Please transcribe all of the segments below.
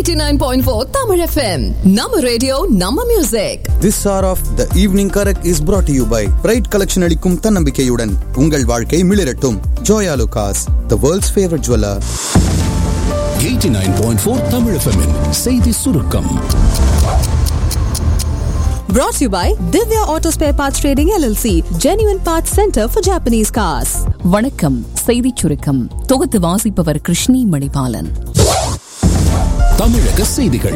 89.4 Tamil FM. Nama radio, Nama music. This hour of the evening correct is brought to you by bride collection அளிக்கும் தன்னம்பிக்கையுடன் உங்கள் வாழ்க்கை மிளிரட்டும் Joyalukkas the world's favourite jeweller 89.4 Tamil FM -இன் செய்தி சுருக்கம் Brought to you by Divya Auto Spare Parts Trading LLC, Genuine Parts Center for Japanese Cars. வணக்கம் செய்திச் சுருக்கம் தொகுத்து வாசிப்பவர் கிருஷ்ணி மணிபாலன் தமிழக செய்திகள்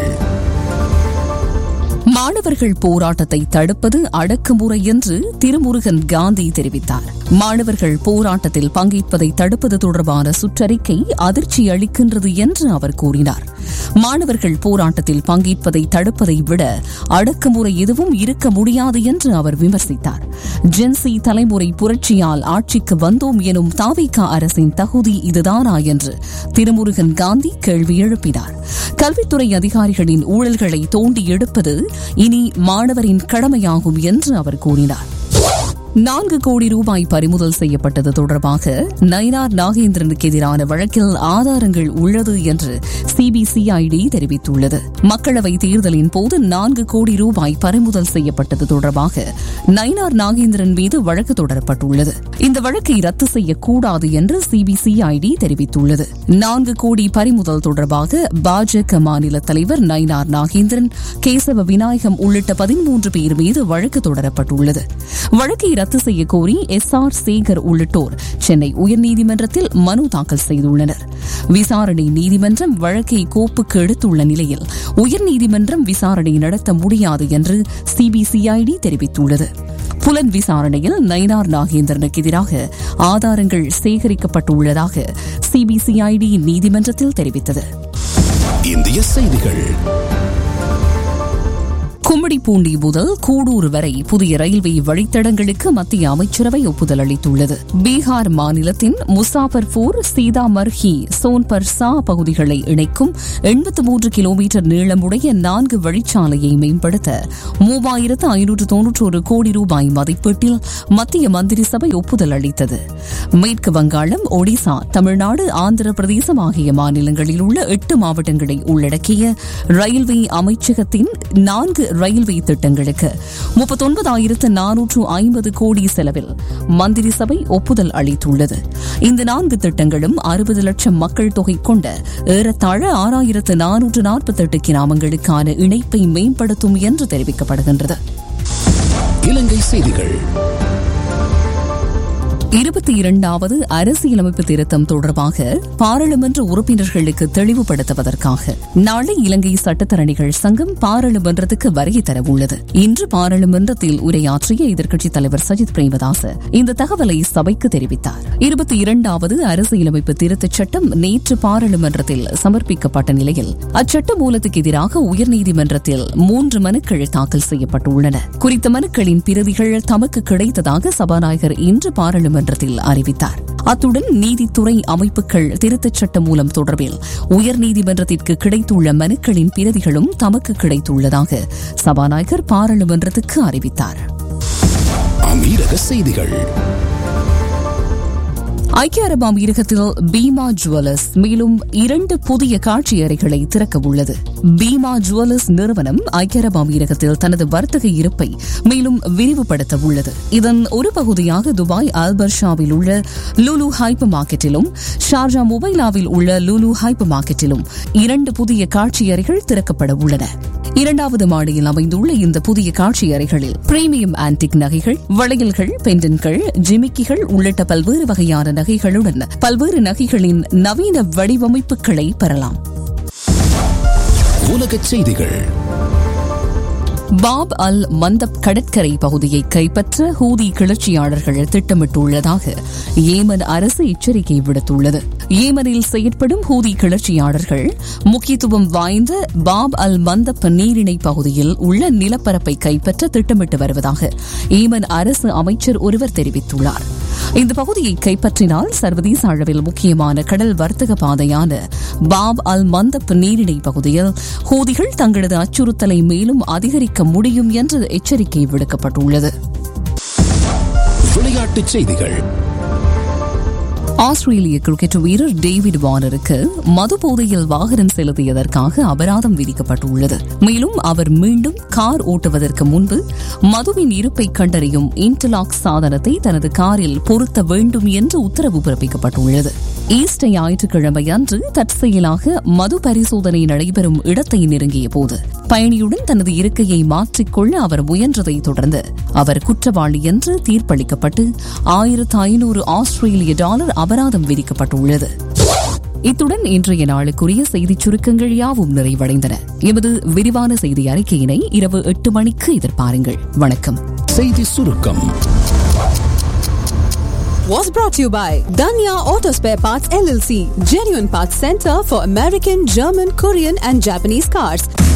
மாணவர்கள் போராட்டத்தை தடுப்பது அடக்குமுறை என்று திருமுருகன் காந்தி தெரிவித்தார் மாணவர்கள் போராட்டத்தில் பங்கேற்பதை தடுப்பது தொடர்பான சுற்றறிக்கை அதிர்ச்சி அளிக்கின்றது என்று அவர் கூறினார் மாணவர்கள் போராட்டத்தில் பங்கேற்பதை தடுப்பதை விட அடக்குமுறை எதுவும் இருக்க முடியாது என்று அவர் விமர்சித்தார் ஜென்சி தலைமுறை புரட்சியால் ஆட்சிக்கு வந்தோம் எனும் தாவிகா அரசின் தகுதி இதுதானா என்று திருமுருகன் காந்தி கேள்வி எழுப்பினார் கல்வித்துறை அதிகாரிகளின் ஊழல்களை தோண்டி எடுப்பது இனி மாணவரின் கடமையாகும் என்று அவர் கூறினார் நான்கு கோடி ரூபாய் பறிமுதல் செய்யப்பட்டது தொடர்பாக நயினார் நாகேந்திரனுக்கு எதிரான வழக்கில் ஆதாரங்கள் உள்ளது என்று சிபிசிஐடி தெரிவித்துள்ளது மக்களவை தேர்தலின் போது நான்கு கோடி ரூபாய் பறிமுதல் செய்யப்பட்டது தொடர்பாக நயினார் நாகேந்திரன் மீது வழக்கு தொடரப்பட்டுள்ளது இந்த வழக்கை ரத்து செய்யக்கூடாது என்று சிபிசிஐடி தெரிவித்துள்ளது நான்கு கோடி பறிமுதல் தொடர்பாக பாஜக மாநில தலைவர் நயினார் நாகேந்திரன் கேசவ விநாயகம் உள்ளிட்ட பதிமூன்று பேர் மீது வழக்கு தொடரப்பட்டுள்ளது வழக்கை ரத்து செய்ய கோரி எஸ் ஆர் சேகர் உள்ளிட்டோர் சென்னை உயர்நீதிமன்றத்தில் மனு தாக்கல் செய்துள்ளனர் விசாரணை நீதிமன்றம் வழக்கை கோப்புக்கு எடுத்துள்ள நிலையில் உயர்நீதிமன்றம் விசாரணை நடத்த முடியாது என்று சிபிசிஐடி தெரிவித்துள்ளது புலன் விசாரணையில் நயினார் நாகேந்திரனுக்கு எதிராக ஆதாரங்கள் சேகரிக்கப்பட்டுள்ளதாக சிபிசிஐடி நீதிமன்றத்தில் தெரிவித்தது இந்திய செய்திகள் கும்மிடிப்பூண்டி முதல் கூடூர் வரை புதிய ரயில்வே வழித்தடங்களுக்கு மத்திய அமைச்சரவை ஒப்புதல் அளித்துள்ளது பீகார் மாநிலத்தின் முசாபர்பூர் சீதாமர்ஹி சோன்பர்சா பகுதிகளை இணைக்கும் எண்பத்து மூன்று கிலோமீட்டர் நீளமுடைய நான்கு வழிச்சாலையை மேம்படுத்த மூவாயிரத்து ஐநூற்று தொன்னூற்றோரு கோடி ரூபாய் மதிப்பீட்டில் மத்திய மந்திரி சபை ஒப்புதல் அளித்தது மேற்கு வங்காளம் ஒடிசா தமிழ்நாடு ஆந்திர பிரதேசம் ஆகிய மாநிலங்களில் உள்ள எட்டு மாவட்டங்களை உள்ளடக்கிய ரயில்வே அமைச்சகத்தின் நான்கு ரயில்வே திட்டங்களுக்கு முப்பத்தொன்பதாயிரத்து நானூற்று ஐம்பது கோடி செலவில் மந்திரி சபை ஒப்புதல் அளித்துள்ளது இந்த நான்கு திட்டங்களும் அறுபது லட்சம் மக்கள் தொகை கொண்ட ஏறத்தாழ ஆறாயிரத்து நானூற்று நாற்பத்தெட்டு கிராமங்களுக்கான இணைப்பை மேம்படுத்தும் என்று தெரிவிக்கப்படுகின்றது இலங்கை செய்திகள் இருபத்தி இரண்டாவது அரசியலமைப்பு திருத்தம் தொடர்பாக பாராளுமன்ற உறுப்பினர்களுக்கு தெளிவுபடுத்துவதற்காக நாளை இலங்கை சட்டத்தரணிகள் சங்கம் பாராளுமன்றத்துக்கு வருகை தரவுள்ளது இன்று பாராளுமன்றத்தில் உரையாற்றிய எதிர்க்கட்சித் தலைவர் சஜித் பிரேமதாச இந்த தகவலை சபைக்கு தெரிவித்தார் இருபத்தி இரண்டாவது அரசியலமைப்பு திருத்தச் சட்டம் நேற்று பாராளுமன்றத்தில் சமர்ப்பிக்கப்பட்ட நிலையில் அச்சட்ட மூலத்துக்கு எதிராக உயர்நீதிமன்றத்தில் மூன்று மனுக்கள் தாக்கல் செய்யப்பட்டுள்ளன குறித்த மனுக்களின் பிரதிகள் தமக்கு கிடைத்ததாக சபாநாயகர் இன்று பாராளுமன்ற நீதிமன்றத்தில் அறிவித்தார் அத்துடன் நீதித்துறை அமைப்புகள் திருத்தச் சட்டம் மூலம் தொடர்பில் உயர்நீதிமன்றத்திற்கு கிடைத்துள்ள மனுக்களின் பிரதிகளும் தமக்கு கிடைத்துள்ளதாக சபாநாயகர் பாராளுமன்றத்துக்கு அறிவித்தார் அமீரக செய்திகள் ஐக்கிய அரபு அமீரகத்தில் பீமா ஜுவல்லர்ஸ் மேலும் இரண்டு புதிய காட்சி அறைகளை திறக்க உள்ளது பீமா ஜுவல்லர்ஸ் நிறுவனம் ஐக்கிய அரபு அமீரகத்தில் தனது வர்த்தக இருப்பை மேலும் விரிவுபடுத்த உள்ளது இதன் ஒரு பகுதியாக துபாய் ஆல்பர்ஷாவில் உள்ள லுலு ஹைப்பர் மார்க்கெட்டிலும் ஷார்ஜா மொபைலாவில் உள்ள லுலு ஹைப்பர் மார்க்கெட்டிலும் இரண்டு புதிய காட்சி அறைகள் திறக்கப்பட உள்ளன இரண்டாவது மாடியில் அமைந்துள்ள இந்த புதிய காட்சி அறைகளில் பிரீமியம் ஆன்டிக் நகைகள் வளையல்கள் பெண்டன்கள் ஜிமிக்கிகள் உள்ளிட்ட பல்வேறு வகையான நகைகளுடன் பல்வேறு நகைகளின் நவீன வடிவமைப்புகளை பெறலாம் உலகச் செய்திகள் பாப் அல் மந்தப் கடற்கரை பகுதியை கைப்பற்ற ஹூதி கிளர்ச்சியாளர்கள் திட்டமிட்டுள்ளதாக ஏமன் அரசு எச்சரிக்கை விடுத்துள்ளது ஏமனில் செயற்படும் ஹூதி கிளர்ச்சியாளர்கள் முக்கியத்துவம் வாய்ந்த பாப் அல் மந்தப் நீரிணை பகுதியில் உள்ள நிலப்பரப்பை கைப்பற்ற திட்டமிட்டு வருவதாக ஏமன் அரசு அமைச்சர் ஒருவர் தெரிவித்துள்ளார் இந்த பகுதியை கைப்பற்றினால் சர்வதேச அளவில் முக்கியமான கடல் வர்த்தக பாதையான பாப் அல் மந்தப் நீரிணை பகுதியில் ஹூதிகள் தங்களது அச்சுறுத்தலை மேலும் அதிகரிக்க முடியும் என்று எச்சரிக்கை விடுக்கப்பட்டுள்ளது விளையாட்டுச் செய்திகள் ஆஸ்திரேலிய கிரிக்கெட் வீரர் டேவிட் வார்னருக்கு மது போதையில் வாகனம் செலுத்தியதற்காக அபராதம் விதிக்கப்பட்டுள்ளது மேலும் அவர் மீண்டும் கார் ஓட்டுவதற்கு முன்பு மதுவின் இருப்பை கண்டறியும் இன்டர்லாக் சாதனத்தை தனது காரில் பொருத்த வேண்டும் என்று உத்தரவு பிறப்பிக்கப்பட்டுள்ளது ஈஸ்டர் ஞாயிற்றுக்கிழமை அன்று தற்செயலாக மது பரிசோதனை நடைபெறும் இடத்தை நெருங்கிய போது பயணியுடன் தனது இருக்கையை மாற்றிக்கொள்ள அவர் முயன்றதை தொடர்ந்து அவர் குற்றவாளி என்று தீர்ப்பளிக்கப்பட்டு ஆயிரத்து ஐநூறு ஆஸ்திரேலிய டாலர் அபராதம் விதிக்கப்பட்டுள்ளது இத்துடன் இன்றைய நாளுக்குரிய செய்திச் சுருக்கங்கள் யாவும் நிறைவடைந்தன எமது விரிவான செய்தி அறிக்கையினை இரவு எட்டு மணிக்கு எதிர்பாருங்கள் வணக்கம் செய்தி சுருக்கம் Was brought to you by Danya Auto Spare Parts LLC, genuine parts center for American, German, Korean, and Japanese cars.